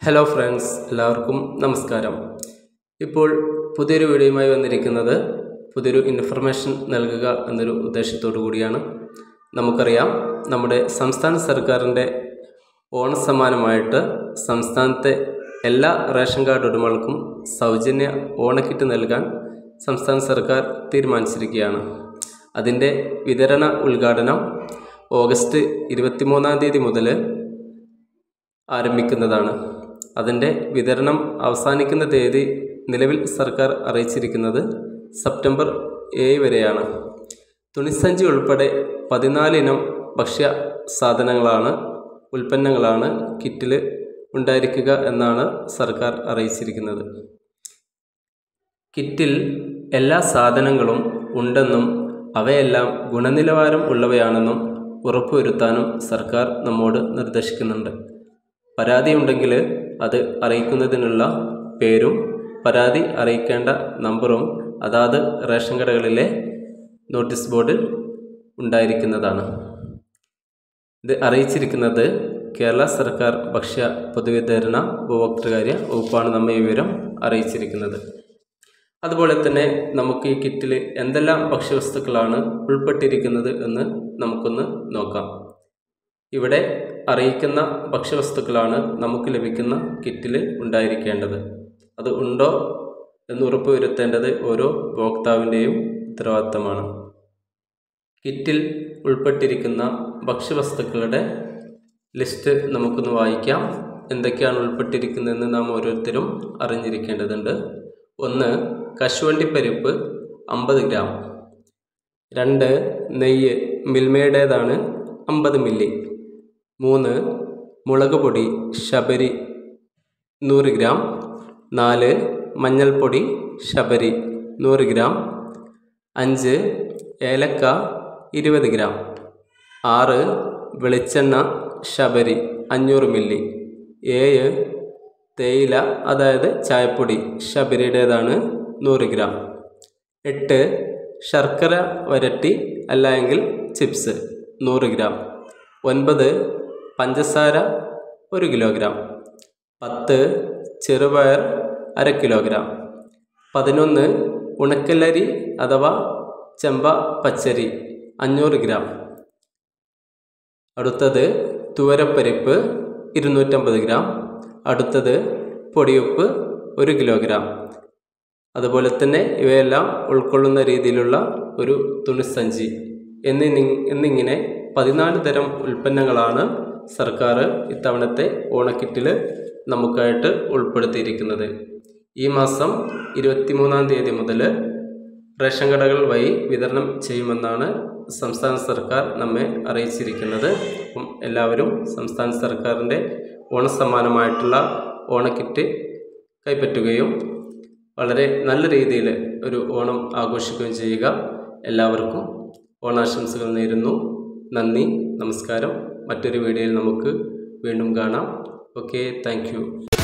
hello friends എല്ലാവർക്കും നമസ്കാരം ഇപ്പോൾ പുതിയൊരു വീഡിയോയുമായി വന്നിരിക്കുന്നത് പുതിയൊരു ഇൻഫർമേഷൻ നൽകുക എന്നൊരു ഉദ്ദേശത്തോടു കൂടിയാണ് നമുക്കറിയാം നമ്മുടെ സംസ്ഥാന സർക്കാരിൻ്റെ ഓണസമ്മാനമായിട്ട് സംസ്ഥാനത്തെ എല്ലാ റേഷൻ കാർഡ് ഉടമകൾക്കും സൗജന്യ ഓണക്കിറ്റ് നൽകാൻ സംസ്ഥാന സർക്കാർ തീരുമാനിച്ചിരിക്കുകയാണ് അതിൻ്റെ വിതരണ ഉദ്ഘാടനം ഓഗസ്റ്റ് ഇരുപത്തിമൂന്നാം തീയതി മുതൽ ആരംഭിക്കുന്നതാണ് അതിൻ്റെ വിതരണം അവസാനിക്കുന്ന തീയതി നിലവിൽ സർക്കാർ അറിയിച്ചിരിക്കുന്നത് സെപ്റ്റംബർ ഏഴ് വരെയാണ് തുണിസഞ്ചി ഉൾപ്പെടെ പതിനാലിനം ഭക്ഷ്യ സാധനങ്ങളാണ് ഉൽപ്പന്നങ്ങളാണ് കിറ്റിൽ ഉണ്ടായിരിക്കുക എന്നാണ് സർക്കാർ അറിയിച്ചിരിക്കുന്നത് കിറ്റിൽ എല്ലാ സാധനങ്ങളും ഉണ്ടെന്നും അവയെല്ലാം ഗുണനിലവാരം ഉള്ളവയാണെന്നും ഉറപ്പുവരുത്താനും സർക്കാർ നമ്മോട് നിർദ്ദേശിക്കുന്നുണ്ട് പരാതിയുണ്ടെങ്കിൽ അത് അറിയിക്കുന്നതിനുള്ള പേരും പരാതി അറിയിക്കേണ്ട നമ്പറും അതാത് റേഷൻ കടകളിലെ നോട്ടീസ് ബോർഡിൽ ഉണ്ടായിരിക്കുന്നതാണ് ഇത് അറിയിച്ചിരിക്കുന്നത് കേരള സർക്കാർ ഭക്ഷ്യ പൊതുവിതരണ ഉപഭോക്തൃകാര്യ വകുപ്പാണ് നമ്മെ ഈ വിവരം അറിയിച്ചിരിക്കുന്നത് അതുപോലെ തന്നെ നമുക്ക് ഈ കിറ്റിൽ എന്തെല്ലാം ഭക്ഷ്യവസ്തുക്കളാണ് ഉൾപ്പെട്ടിരിക്കുന്നത് എന്ന് നമുക്കൊന്ന് നോക്കാം ഇവിടെ അറിയിക്കുന്ന ഭക്ഷ്യവസ്തുക്കളാണ് നമുക്ക് ലഭിക്കുന്ന കിറ്റിൽ ഉണ്ടായിരിക്കേണ്ടത് അത് ഉണ്ടോ എന്ന് ഉറപ്പുവരുത്തേണ്ടത് ഓരോ ഉപഭോക്താവിൻ്റെയും ഉത്തരവാദിത്തമാണ് കിറ്റിൽ ഉൾപ്പെട്ടിരിക്കുന്ന ഭക്ഷ്യവസ്തുക്കളുടെ ലിസ്റ്റ് നമുക്കൊന്ന് വായിക്കാം എന്തൊക്കെയാണ് ഉൾപ്പെട്ടിരിക്കുന്നതെന്ന് നാം ഓരോരുത്തരും അറിഞ്ഞിരിക്കേണ്ടതുണ്ട് ഒന്ന് കശുവണ്ടി പരിപ്പ് അമ്പത് ഗ്രാം രണ്ട് നെയ്യ് മിൽമയുടേതാണ് അമ്പത് മില്ലി മൂന്ന് മുളക് പൊടി ശബരി നൂറ് ഗ്രാം നാല് മഞ്ഞൾപ്പൊടി ശബരി നൂറ് ഗ്രാം അഞ്ച് ഏലക്ക ഇരുപത് ഗ്രാം ആറ് വെളിച്ചെണ്ണ ശബരി അഞ്ഞൂറ് മില്ലി ഏഴ് തേയില അതായത് ചായപ്പൊടി ശബരിയുടേതാണ് നൂറ് ഗ്രാം എട്ട് ശർക്കര വരട്ടി അല്ല എങ്കിൽ ചിപ്സ് നൂറ് ഗ്രാം ഒൻപത് പഞ്ചസാര ഒരു കിലോഗ്രാം പത്ത് ചെറുപയർ അര കിലോഗ്രാം പതിനൊന്ന് ഉണക്കലരി അഥവാ ചെമ്പ പച്ചരി അഞ്ഞൂറ് ഗ്രാം അടുത്തത് തുവരപ്പരിപ്പ് ഇരുന്നൂറ്റമ്പത് ഗ്രാം അടുത്തത് പൊടിയുപ്പ് ഒരു കിലോഗ്രാം അതുപോലെ തന്നെ ഇവയെല്ലാം ഉൾക്കൊള്ളുന്ന രീതിയിലുള്ള ഒരു തുണിസഞ്ചി എന്നി എന്നിങ്ങനെ പതിനാല് തരം ഉൽപ്പന്നങ്ങളാണ് സർക്കാർ ഇത്തവണത്തെ ഓണക്കിറ്റിൽ നമുക്കായിട്ട് ഉൾപ്പെടുത്തിയിരിക്കുന്നത് ഈ മാസം ഇരുപത്തിമൂന്നാം തീയതി മുതൽ റേഷൻ കടകൾ വഴി വിതരണം ചെയ്യുമെന്നാണ് സംസ്ഥാന സർക്കാർ നമ്മെ അറിയിച്ചിരിക്കുന്നത് അപ്പം എല്ലാവരും സംസ്ഥാന സർക്കാരിൻ്റെ ഓണസമ്മാനമായിട്ടുള്ള ഓണക്കിറ്റ് കൈപ്പറ്റുകയും വളരെ നല്ല രീതിയിൽ ഒരു ഓണം ആഘോഷിക്കുകയും ചെയ്യുക എല്ലാവർക്കും ഓണാശംസകൾ നേരുന്നു നന്ദി നമസ്കാരം മറ്റൊരു വീഡിയോയിൽ നമുക്ക് വീണ്ടും കാണാം ഓക്കെ താങ്ക്